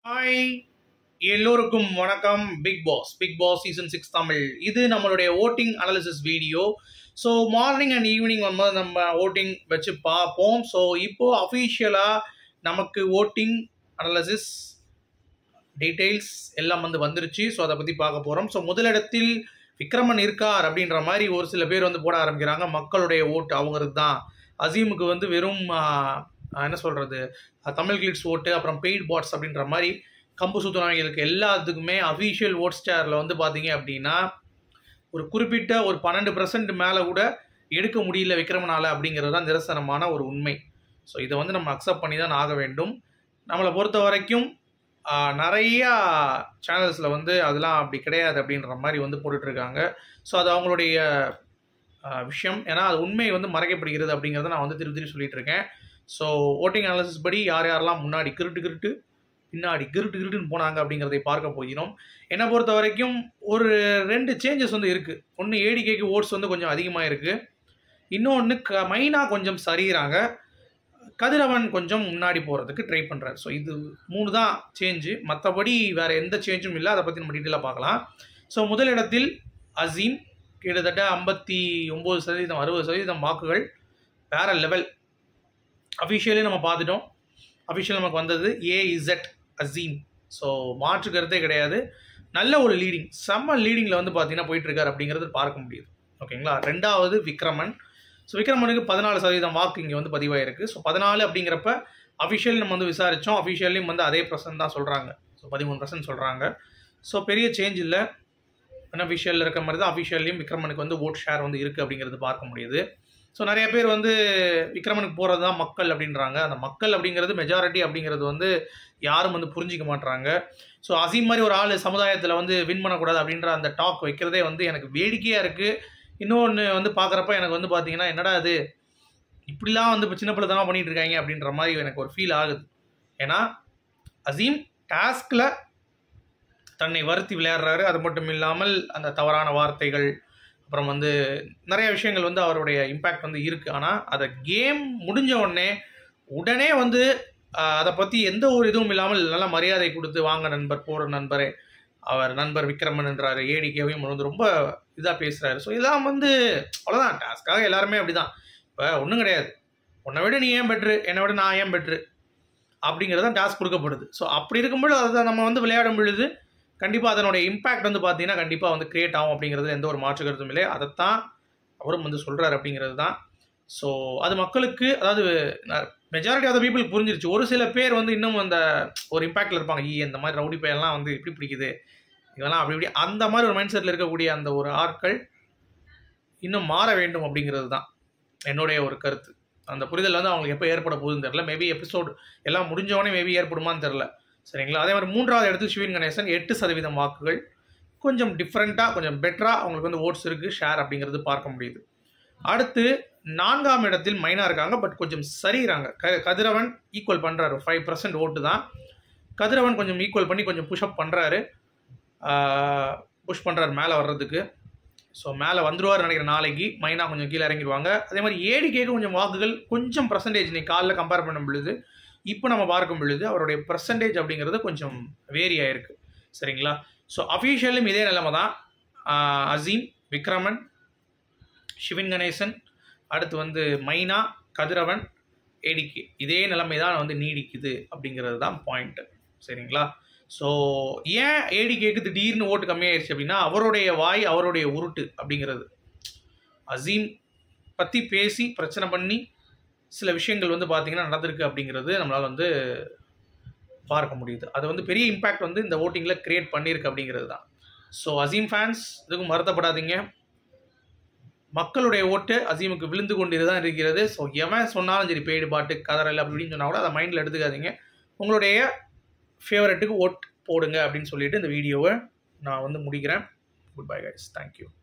hi எல்லோருக்கும் வணக்கம் Big Boss Big Boss season six Tamil இது நம்மளுடைய voting analysis video so morning and evening வரும்போது நம்ம ஓட்டிங் வச்சு பார்ப்போம் ஸோ இப்போது அஃபீஷியலாக நமக்கு ஓட்டிங் அனாலிசிஸ் டீட்டெயில்ஸ் எல்லாம் வந்து வந்துருச்சு ஸோ அதை பற்றி பார்க்க போகிறோம் ஸோ முதலிடத்தில் விக்ரமன் இருக்கார் அப்படின்ற மாதிரி ஒரு சில பேர் வந்து போட ஆரம்பிக்கிறாங்க மக்களுடைய ஓட்டு அவங்களுக்கு தான் அசீமுக்கு வந்து வெறும் ஆஹ், என்ன சொல்கிறது தமிழ் கிளிட்ஸ் ஓட்டு அப்புறம் பெய்ட் பாட்ஸ் அப்படின்ற மாதிரி கம்பு சுத்துறவங்களுக்கு எல்லாத்துக்குமே அஃபீஷியல் ஓட் ஸ்டாரில் வந்து பார்த்தீங்க அப்படின்னா ஒரு குறிப்பிட்ட ஒரு பன்னெண்டு பர்சன்ட் மேலே கூட எடுக்க முடியல விக்ரமனால அப்படிங்கிறது தான் நிரசனமான ஒரு உண்மை ஸோ இதை வந்து நம்ம அக்செப்ட் பண்ணி தான் ஆக வேண்டும் நம்மளை பொறுத்த வரைக்கும் ஆஹ், நிறையா சேனல்ஸில் வந்து அதெல்லாம் அப்படி கிடையாது அப்படின்ற மாதிரி வந்து போட்டுட்ருக்காங்க ஸோ அது அவங்களுடைய ஆஹ், விஷயம் ஏன்னா அது உண்மை வந்து மறைக்கப்படுகிறது அப்படிங்கிறத நான் வந்து திருப்பி திருப்பி சொல்லிட்டு இருக்கேன் ஸோ ஓட்டிங் அனாலிசிஸ் படி யார் யாரெல்லாம் முன்னாடி கிருட்டு கிருட்டு பின்னாடி கிருட்டு கிருட்டுன்னு போனாங்க அப்படிங்கிறதை பார்க்க போகிறோம் என்னை பொறுத்த வரைக்கும் ஒரு ரெண்டு சேஞ்சஸ் வந்து இருக்குது ஒன்று ஏடிகேக்கு ஓட்ஸ் வந்து கொஞ்சம் அதிகமாக இருக்குது இன்னொன்று க மைனாக கொஞ்சம் சரிகிறாங்க கதிரவன் கொஞ்சம் முன்னாடி போகிறதுக்கு ட்ரை பண்ணுறாரு ஸோ இது மூணு தான் சேஞ்சு மற்றபடி வேறு எந்த சேஞ்சும் இல்லை அதை பற்றி நம்ம டீட்டெயிலாக பார்க்கலாம் ஸோ முதலிடத்தில் அசீம் கிட்டத்தட்ட ஐம்பத்தி ஒம்பது சதவீதம் அறுபது சதவீதம் வாக்குகள் வேறு லெவல் அஃபிஷியலி நம்ம பார்த்துட்டோம் அஃபிஷியல் நமக்கு வந்தது ஏஇசட் அசீம் ஸோ மாற்று கருத்தே கிடையாது நல்ல ஒரு லீடிங் செம்ம லீடிங்கில் வந்து பார்த்தீங்கன்னா போயிட்டுருக்காரு அப்படிங்கிறது பார்க்க முடியுது ஓகேங்களா ரெண்டாவது விக்ரமன் ஸோ விக்ரமனுக்கு பதினாலு சதவீதம் வாக்கு இங்கே வந்து பதிவாயிருக்கு ஸோ பதினாலு அப்படிங்கிறப்ப அஃபிஷியல் நம்ம வந்து விசாரித்தோம் அஃபிஷியல்லையும் வந்து அதே பர்சன்ட் தான் சொல்கிறாங்க ஸோ பதிமூணு பர்சன்ட் சொல்கிறாங்க ஸோ பெரிய சேஞ்ச் இல்லை அன்அஃபிஷியல் இருக்க மாதிரி தான் அஃபிஷியல்லையும் விக்ரமனுக்கு வந்து ஓட் ஷேர் வந்து இருக்குது அப்படிங்கிறது பார்க்க முடியுது ஸோ நிறைய பேர் வந்து விக்ரமனுக்கு போகிறது தான் மக்கள் அப்படின்றாங்க அந்த மக்கள் அப்படிங்கிறது மெஜாரிட்டி அப்படிங்கிறது வந்து யாரும் வந்து புரிஞ்சிக்க மாட்றாங்க ஸோ அசீம் மாதிரி ஒரு ஆள் சமுதாயத்தில் வந்து வின் பண்ணக்கூடாது அப்படின்ற அந்த டாக் வைக்கிறதே வந்து எனக்கு வேடிக்கையாக இருக்குது இன்னொன்று வந்து பார்க்குறப்ப எனக்கு வந்து பார்த்தீங்கன்னா என்னடா அது இப்படிலாம் வந்து இப்போ சின்ன பிள்ளை தான் பண்ணிட்டு இருக்காங்க அப்படின்ற மாதிரி எனக்கு ஒரு ஃபீல் ஆகுது ஏன்னா அசீம் டாஸ்கில் தன்னை வருத்தி விளையாடுறாரு அது மட்டும் இல்லாமல் அந்த தவறான வார்த்தைகள் அப்புறம் வந்து நிறைய விஷயங்கள் வந்து அவருடைய இம்பேக்ட் வந்து இருக்குது ஆனால் அதை கேம் முடிஞ்ச உடனே உடனே வந்து ஆஹ், அதை பற்றி எந்த ஒரு இதுவும் இல்லாமல் நல்ல மரியாதை கொடுத்து வாங்க நண்பர் போகிற நண்பரே அவர் நண்பர் விக்ரமன் என்றார் ஏடிகேவையும் வந்து ரொம்ப இதாக பேசுகிறாரு ஸோ இதெல்லாம் வந்து அவ்வளோதான் டாஸ்க்காக எல்லாருமே அப்படி தான் இப்போ ஒன்றும் கிடையாது உன்னை விட நீ ஏன் பெட்ரு என்னை விட நான் ஏன் பெட்ரு அப்படிங்கிறது தான் டாஸ்க் கொடுக்கப்படுது ஸோ அப்படி இருக்கும்போது அதை நம்ம வந்து விளையாடும் பொழுது கண்டிப்பாக அதனுடைய இம்பேக்ட் வந்து பார்த்தீங்கன்னா கண்டிப்பாக வந்து கிரியேட் ஆகும் அப்படிங்கிறது எந்த ஒரு மாற்று கருத்தும் இல்லை அதைத்தான் அவரும் வந்து சொல்கிறார் அப்படிங்கிறது தான் ஸோ அது மக்களுக்கு அதாவது மெஜாரிட்டி ஆஃப் த பீப்புள் புரிஞ்சிருச்சு ஒரு சில பேர் வந்து இன்னும் அந்த ஒரு இம்பேக்டில் இருப்பாங்க ஈ இந்த மாதிரி ரவுடி பையெல்லாம் வந்து இப்படி பிடிக்குது இதெல்லாம் அப்படி இப்படி அந்த மாதிரி ஒரு மைண்ட் செட்டில் இருக்கக்கூடிய அந்த ஒரு ஆட்கள் இன்னும் மாற வேண்டும் அப்படிங்கிறது தான் என்னுடைய ஒரு கருத்து அந்த புரிதல் வந்து அவங்களுக்கு எப்போ ஏற்பட போகுதுன்னு தெரில மேபி எபிசோடு எல்லாம் முடிஞ்சவொடனே மேபி ஏற்படுமான்னு தெரில சரிங்களா அதே மாதிரி மூன்றாவது இடத்துல சிவன் கணேசன் எட்டு சதவீதம் வாக்குகள் கொஞ்சம் டிஃப்ரெண்ட்டாக கொஞ்சம் பெட்டராக அவங்களுக்கு வந்து ஓட்ஸ் இருக்குது ஷேர் அப்படிங்கிறது பார்க்க முடியுது அடுத்து நான்காம் இடத்தில் மைனா இருக்காங்க பட் கொஞ்சம் சரிகிறாங்க க கதிரவன் ஈக்குவல் பண்ணுறாரு ஃபைவ் பர்சன்ட் ஓட்டு தான் கதிரவன் கொஞ்சம் ஈக்குவல் பண்ணி கொஞ்சம் புஷ்அப் பண்ணுறாரு புஷ் பண்ணுறாரு மேலே வர்றதுக்கு ஸோ மேலே வந்துருவார் நினைக்கிறேன் நாளைக்கு மைனா கொஞ்சம் கீழே இறங்கிடுவாங்க அதே மாதிரி ஏடிகேக்கு கொஞ்சம் வாக்குகள் கொஞ்சம் பர்சன்டேஜ் நீ காலைல கம்பேர் பண்ணும் பொழுது இப்போ நம்ம பார்க்கும் பொழுது அவருடைய பர்சன்டேஜ் அப்படிங்கிறது கொஞ்சம் வேரி ஆயிருக்கு சரிங்களா ஸோ அஃபீஷியலும் இதே நிலைமை தான் ஆஹ் அசீம் விக்ரமன் சிவன் கணேசன் அடுத்து வந்து மைனா கதிரவன் ஏடிகே இதே நிலைமை தான் வந்து நீடிக்குது அப்படிங்கிறது தான் பாயிண்ட்டு சரிங்களா ஸோ ஏன் ஏடிகேக்கு திடீர்னு ஓட்டு கம்மியாயிருச்சு அப்படின்னா அவருடைய வாய் அவருடைய உருட்டு அப்படிங்கிறது அசீம் பற்றி பேசி பிரச்சனை பண்ணி சில விஷயங்கள் வந்து பார்த்திங்கன்னா நடந்திருக்கு அப்படிங்கிறது நம்மளால் வந்து பார்க்க முடியுது அது வந்து பெரிய இம்பேக்ட் வந்து இந்த ஓட்டிங்கில் கிரியேட் பண்ணியிருக்கு அப்படிங்கிறது தான் ஸோ அசீம் ஃபேன்ஸ் இதுக்கும் வருத்தப்படாதீங்க மக்களுடைய ஓட்டு அசீமுக்கு விழுந்து கொண்டு தான் இருக்கிறது ஸோ எவன் சொன்னாலும் சரி பெய்டு பாட்டு கதறல் அப்படின்னு சொன்னால் கூட அதை மைண்டில் எடுத்துக்காதீங்க உங்களுடைய ஃபேவரட்டுக்கு ஓட் போடுங்க அப்படின்னு சொல்லிட்டு இந்த வீடியோவை நான் வந்து முடிக்கிறேன் குட் பை கைஸ் தேங்க்யூ